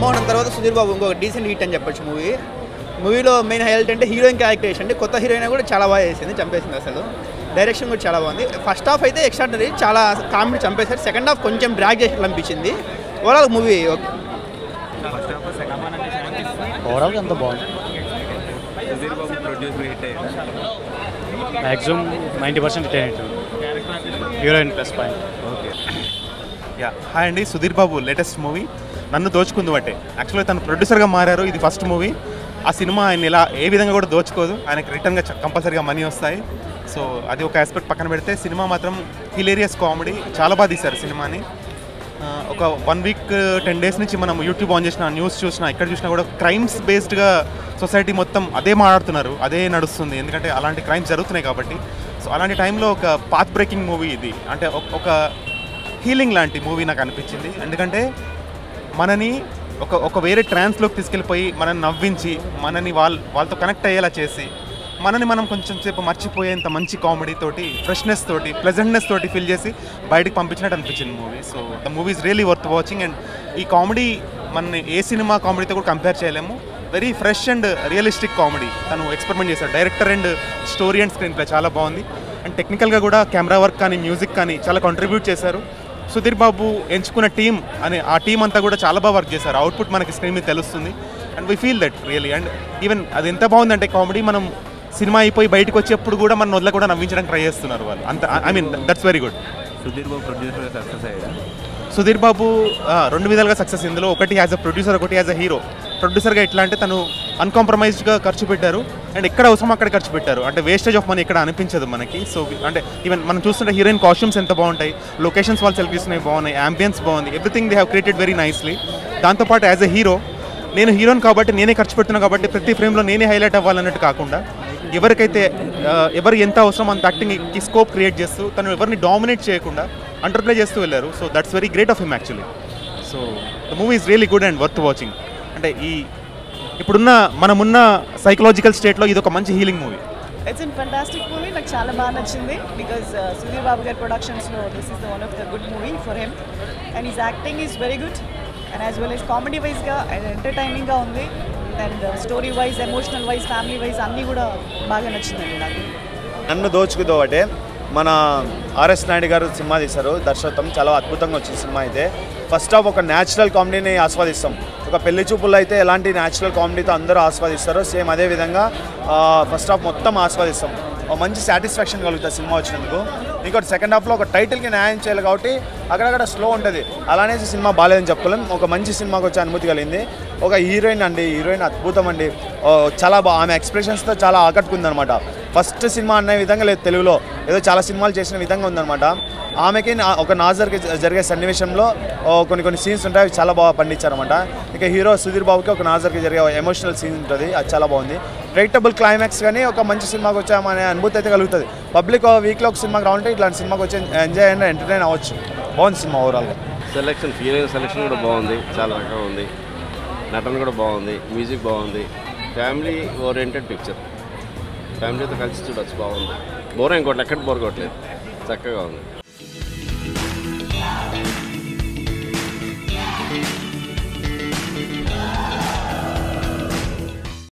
రామ్మోహన్ తర్వాత సుధీర్ బాబు ఇంకొక decent hit అని చెప్పొచ్చు మూవీ మూవీలో మెయిన్ హైలైట్ అంటే హీరోయిన్ క్యారెక్టర్ అంటే కొత్త హీరోయిన్ కూడా చాలా బాగా చేసింది చంపేసింది అసలు డైరెక్షన్ కూడా చాలా బాగుంది ఫస్ట్ హాఫ్ అయితే ఎక్స్ట్రాడనరీ చాలా కామెడీ చంపేశారు సెకండ్ హాఫ్ కొంచెం డ్రాగ్ చేసి అనిపించింది ఓవరాల్ మూవీ ఓవరాల్గా అంత బాగుంది సుధీర్ బాబు ప్రొడ్యూసర్ హిట్ అయ్యారు మ్యాక్సిమం నైంటీ పర్సెంట్ హిట్ అయినట్టు heroine plus point okay yeah hi అండి సుధీర్ బాబు లేటెస్ట్ మూవీ నన్ను దోచుకుంది బట్టే యాక్చువల్గా తను ప్రొడ్యూసర్గా మారారు ఇది ఫస్ట్ మూవీ ఆ సినిమా ఆయన ఇలా ఏ విధంగా కూడా దోచుకోదు ఆయనకి రిటర్న్గా కంపల్సరీగా మనీ వస్తాయి సో అది ఒక ఆస్పెక్ట్ పక్కన పెడితే సినిమా మాత్రం హిలేరియస్ కామెడీ చాలా బాగా తీశారు సినిమాని ఆ, ఒక వన్ వీక్ టెన్ డేస్ నుంచి మనం యూట్యూబ్ ఆన్ చేసిన న్యూస్ చూసినా ఎక్కడ చూసినా కూడా క్రైమ్స్ బేస్డ్గా సొసైటీ మొత్తం అదే మాట్లాడుతున్నారు అదే నడుస్తుంది ఎందుకంటే అలాంటి క్రైమ్స్ జరుగుతున్నాయి కాబట్టి సో అలాంటి టైంలో ఒక పాత్ బ్రేకింగ్ మూవీ ఇది అంటే ఒక- ఒక హీలింగ్ లాంటి మూవీ నాకు అనిపించింది ఎందుకంటే మనని ఒక ఒక వేరే ట్రాన్స్లోకి తీసుకెళ్ళిపోయి మనని నవ్వించి మనని వాళ్ళ వాళ్ళతో కనెక్ట్ అయ్యేలా చేసి మనని మనం కొంచెం సేపు మర్చిపోయేంత మంచి కామెడీ తోటి ఫ్రెష్నెస్ తోటి ప్లెజెంట్నెస్ తోటి ఫిల్ చేసి బయటికి పంపించినట్టు అనిపించింది movie so the movie is really worth watching and ఈ కామెడీ మన ఏ సినిమా కామెడీతో కూడా కంపేర్ చేయలేము very fresh and realistic comedy తను ఎక్స్పెరిమెంట్ చేశాడు director and story and screenplay చాలా బాగుంది అండ్ టెక్నికల్గా కూడా కెమెరా వర్క్ కానీ మ్యూజిక్ కానీ చాలా కాంట్రిబ్యూట్ చేశారు సుధీర్ బాబు ఎంచుకున్న టీం అనే ఆ టీం అంతా కూడా చాలా బాగా వర్క్ చేశారు అవుట్పుట్ మనకి స్క్రీన్ మీద తెలుస్తుంది and we feel that really and even అది ఎంత బాగుందంటే కామెడీ మనం సినిమా అయిపోయి బయటకు వచ్చేప్పుడు కూడా మన వదిలే కూడా నవ్వించడానికి ట్రై చేస్తున్నారు వాళ్ళు అంత I mean that's very good Sudheer Babu producer success అయ్యాడా సుధీర్ బాబు ఆ, రెండు విధాలుగా సక్సెస్ ఇందులో ఒకటి యాజ్ అ ప్రొడ్యూసర్ ఒకటి యాజ్ అ హీరో ప్రొడ్యూసర్గా ఎట్లా అంటే తను అన్కాంప్రమైజ్డ్గా ఖర్చు పెట్టారు అండ్ ఎక్కడ అవసరం అక్కడ ఖర్చు పెట్టారు అంటే వేస్టేజ్ ఆఫ్ మనీ ఎక్కడ అనిపించదు మనకి సో అంటే ఈవెన్ మనం చూస్తుంటే హీరోయిన్ కాస్ట్యూమ్స్ ఎంత బాగుంటాయి లొకేషన్స్ వాళ్ళు సెలెక్ట్ చేసినవి బాగున్నాయి అంబియన్స్ బాగుంది everything they have created very nicely దాంతోపాటు యాజ్ అ హీరో నేను హీరోని కాబట్టి నేనే ఖర్చు పెడుతున్నా కాబట్టి ప్రతి ఫ్రేమ్లో నేనే హైలైట్ అవ్వాలన్నట్టు కాకుండా ఎవరికైతే ఆ, ఎవరు ఎంత అవసరం అంత యాక్టింగ్కి స్కోప్ క్రియేట్ చేస్తూ తను ఎవరిని డామినేట్ చేయకుండా అండర్ప్లే చేస్తూ వెళ్ళారు so that's very great of him actually so the movie is really good and worth watching అంటే ఈ ఇప్పుడున్న మనమున్న సైకలాజికల్ స్టేట్లో ఇది ఒక మంచి healing movie it's in fantastic movie నాకు చాలా బాగా నచ్చింది బికాజ్ సుధీర్ బాబు గారి ప్రొడక్షన్స్లో this is the one of the good movie for him and is acting is very good and as well as comedy వైజ్గా అండ్ ఎంటర్టైనింగ్గా ఉంది and story wise emotional wise family wise అన్నీ కూడా బాగా నచ్చిందండి నాకు నన్ను దోచుకుతో ఒకటే మన ఆర్ఎస్ నాయుడు గారు సినిమా తీశారు దర్శకత్వం చాలా అద్భుతంగా వచ్చింది సినిమా అయితే ఫస్ట్ ఆఫ్ ఒక న్యాచురల్ కామెడీని ఆస్వాదిస్తాం ఒక పెళ్లి చూపుల్లో అయితే ఎలాంటి న్యాచురల్ కామెడీతో అందరూ ఆస్వాదిస్తారో సేమ్ అదే విధంగా ఫస్ట్ హాఫ్ మొత్తం ఆస్వాదిస్తాం ఒక మంచి సాటిస్ఫాక్షన్ కలుగుతుంది సినిమా వచ్చినందుకు ఇంకోటి సెకండ్ హాఫ్లో ఒక టైటిల్కి న్యాయం చేయాలి కాబట్టి అక్కడక్కడ స్లో ఉంటుంది అలానే సినిమా బాగాలేదని చెప్పలేం ఒక మంచి సినిమాకి వచ్చే అనుమతి కలిగింది ఒక హీరోయిన్ అండి హీరోయిన్ అద్భుతం అండి ఓ, చాలా బాగా ఆమె ఎక్స్ప్రెషన్స్తో చాలా ఆకట్టుకుంది అనమాట ఫస్ట్ సినిమా అనే విధంగా లేదు తెలుగులో ఏదో చాలా సినిమాలు చేసిన విధంగా ఉందన్నమాట ఆమెకి నా- ఒక నాజర్కి జ- జరిగే సన్నివేశంలో ఓ, కొన్ని కొన్ని సీన్స్ ఉంటాయి అవి చాలా బాగా పండించారన్నమాట ఇక హీరో సుధీర్ బాబుకి ఒక నాజర్కి జరిగే ఎమోషనల్ సీన్ ఉంటుంది అది చాలా బాగుంది ప్రెడిక్టబుల్ క్లైమాక్స్ కానీ ఒక మంచి సినిమాకి వచ్చామనే అనుభూతి అయితే కలుగుతుంది పబ్లిక్ వీక్లో ఒక సినిమాకి రావాలంటే ఇట్లాంటి సినిమాకి వచ్చి ఎంజాయ్ అండ్ ఎంటర్టైన్ అవ్వచ్చు బాగుంది సినిమా ఓవరాల్గా సెలెక్షన్ హీరోయిన్ సెలెక్షన్ కూడా బాగుంది చాలా రకంగా ఉంది నటన కూడా బాగుంది మ్యూజిక్ బాగుంది ఫ్యామిలీ ఓరియంటెడ్ పిక్చర్ ఫ్యామిలీతో కలిసి చూడొచ్చు బాగుంది బోర్ ఇంకోటి ఎక్కడ బోర్ కొట్టలేదు చక్కగా ఉంది